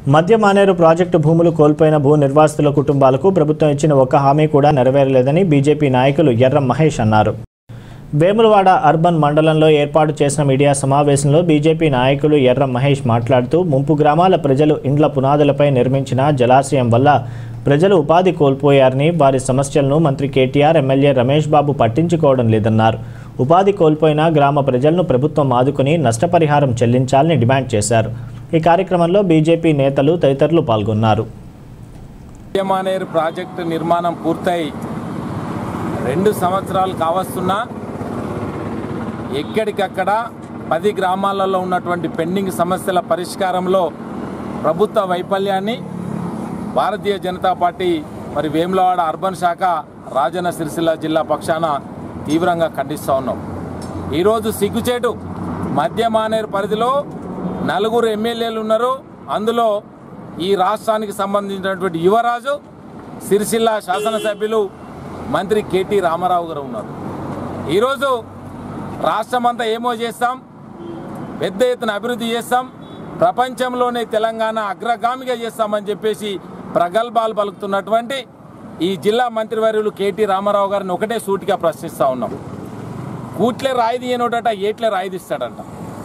మధ్య మానేరు ప్రాజెక్టు భూములు కోల్పోయిన భూ నిర్వాసితుల కుటుంబాలకు ప్రభుత్వం ఇచ్చిన ఒక్క హామీ కూడా నెరవేరలేదని బీజేపీ నాయకులు ఎర్ర మహేష్ అన్నారు వేములవాడ అర్బన్ మండలంలో ఏర్పాటు చేసిన మీడియా సమావేశంలో బీజేపీ నాయకులు ఎర్ర మహేష్ మాట్లాడుతూ ముంపు గ్రామాల ప్రజలు ఇండ్ల పునాదులపై నిర్మించిన జలాశయం వల్ల ప్రజలు ఉపాధి కోల్పోయారని వారి సమస్యలను మంత్రి కేటీఆర్ ఎమ్మెల్యే రమేష్ బాబు పట్టించుకోవడం లేదన్నారు ఉపాధి కోల్పోయిన గ్రామ ప్రజలను ప్రభుత్వం ఆదుకుని నష్టపరిహారం చెల్లించాలని డిమాండ్ చేశారు ఈ కార్యక్రమంలో బీజేపీ నేతలు తదితరులు పాల్గొన్నారు మానేరు ప్రాజెక్టు నిర్మాణం పూర్తయి రెండు సంవత్సరాలు కావస్తున్నా ఎక్కడికక్కడ పది గ్రామాలలో ఉన్నటువంటి పెండింగ్ సమస్యల పరిష్కారంలో ప్రభుత్వ వైఫల్యాన్ని భారతీయ జనతా పార్టీ మరి వేములవాడ అర్బన్ శాఖ రాజన్న సిరిసిల్ల జిల్లా పక్షాన తీవ్రంగా ఖండిస్తూ ఉన్నాం ఈరోజు సిగ్గుచేటు మధ్య మానేరు పరిధిలో నలుగురు ఎమ్మెల్యేలు ఉన్నారు అందులో ఈ రాష్ట్రానికి సంబంధించినటువంటి యువరాజు సిరిసిల్ల శాసనసభ్యులు మంత్రి కేటీ రామారావు గారు ఉన్నారు ఈరోజు రాష్ట్రమంతా ఏమో చేస్తాం పెద్ద ఎత్తున అభివృద్ధి చేస్తాం ప్రపంచంలోనే తెలంగాణ అగ్రగామిగా చేస్తామని చెప్పేసి ప్రగల్భాలు పలుకుతున్నటువంటి ఈ జిల్లా మంత్రివర్యులు కేటీ రామారావు గారిని ఒకటే సూటిగా ప్రశ్నిస్తూ ఉన్నాం కూట్లే రాయి తీయనోడట ఏట్లే రాయి తీస్తాడంట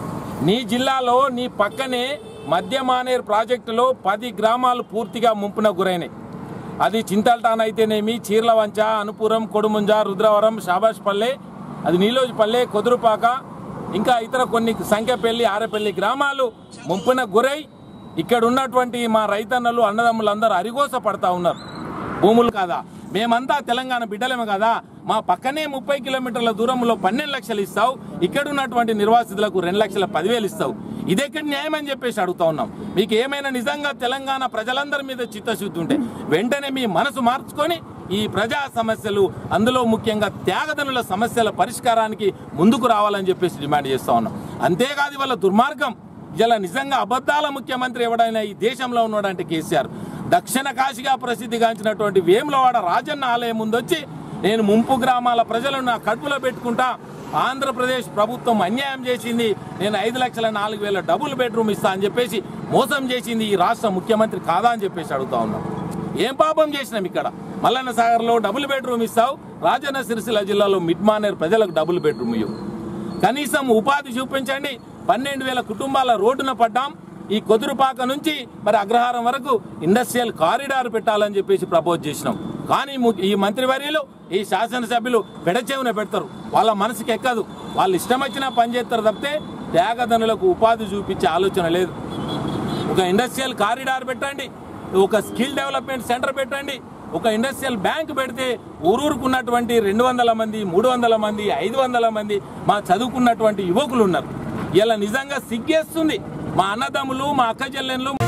నీ జిల్లాలో నీ పక్కనే మధ్య మానేరు ప్రాజెక్టులో పది గ్రామాలు పూర్తిగా ముంపున గురైనాయి అది చింతల్టాన్ అయితేనేమి చీర్లవంచ అనుపురం కొడుముంజ రుద్రవరం షాబాష్పల్లె అది నీలోజిపల్లె కొదురుపాక ఇంకా ఇతర కొన్ని సంఖ్యపల్లి ఆరపల్లి గ్రామాలు ముంపున గురై ఇక్కడ ఉన్నటువంటి మా రైతన్నలు అన్నదమ్ములందరూ అరిగోస పడతా ఉన్నారు భూములు కాదా మేమంతా తెలంగాణ బిడ్డలేము కదా మా పక్కనే ముప్పై కిలోమీటర్ల దూరంలో పన్నెండు లక్షలు ఇస్తావు ఇక్కడ ఉన్నటువంటి నిర్వాసితులకు రెండు లక్షల పదివేలు ఇస్తావు ఇదెక్కడ న్యాయం అని చెప్పేసి అడుగుతా ఉన్నాం మీకు ఏమైనా నిజంగా తెలంగాణ ప్రజలందరి మీద చిత్తశుద్ధి ఉంటే వెంటనే మీ మనసు మార్చుకొని ఈ ప్రజా సమస్యలు అందులో ముఖ్యంగా త్యాగదనుల సమస్యల పరిష్కారానికి ముందుకు రావాలని చెప్పేసి డిమాండ్ చేస్తా ఉన్నాం అంతేకాదు వాళ్ళ దుర్మార్గం ఇలా నిజంగా అబద్ధాల ముఖ్యమంత్రి ఎవడైనా ఈ దేశంలో ఉన్నాడంటే కేసీఆర్ దక్షిణ కాశీగా ప్రసిద్ధిగాంచినటువంటి వేములవాడ రాజన్న ఆలయం ముందొచ్చి నేను ముంపు గ్రామాల ప్రజలను నా కడుపులో పెట్టుకుంటా ఆంధ్రప్రదేశ్ ప్రభుత్వం అన్యాయం చేసింది నేను ఐదు లక్షల నాలుగు వేల డబుల్ బెడ్రూమ్ ఇస్తా అని చెప్పేసి మోసం చేసింది ఈ రాష్ట్ర ముఖ్యమంత్రి కాదా అని చెప్పేసి అడుగుతా ఉన్నాం ఏం పాపం చేసినాం ఇక్కడ మల్లన్న సాగర్లో డబుల్ బెడ్రూమ్ ఇస్తావు రాజన్న సిరిసిల్ల జిల్లాలో మిడ్ మానేర్ ప్రజలకు డబుల్ బెడ్రూమ్ ఇవ్వు కనీసం ఉపాధి చూపించండి పన్నెండు వేల కుటుంబాల రోడ్డున పడ్డాం ఈ కొదురుపాక నుంచి మరి అగ్రహారం వరకు ఇండస్ట్రియల్ కారిడార్ పెట్టాలని చెప్పేసి ప్రపోజ్ చేసినాం కానీ ము- ఈ మంత్రివర్యులు ఈ శాసనసభ్యులు పెడచెవున పెడతారు వాళ్ళ మనసుకి ఎక్కదు వాళ్ళు ఇష్టం వచ్చినా పని చేస్తారు తప్పితే త్యాగదనులకు ఉపాధి చూపించే ఆలోచన లేదు ఒక ఇండస్ట్రియల్ కారిడార్ పెట్టండి ఒక స్కిల్ డెవలప్మెంట్ సెంటర్ పెట్టండి ఒక ఇండస్ట్రియల్ బ్యాంక్ పెడితే ఊరూరుకున్నటువంటి రెండు వందల మంది మూడు వందల మంది ఐదు వందల మంది మా చదువుకున్నటువంటి యువకులు ఉన్నారు ఇలా నిజంగా సిగ్గేస్తుంది మా అన్నదమ్ములు మా అక్క చెల్లెళ్ళు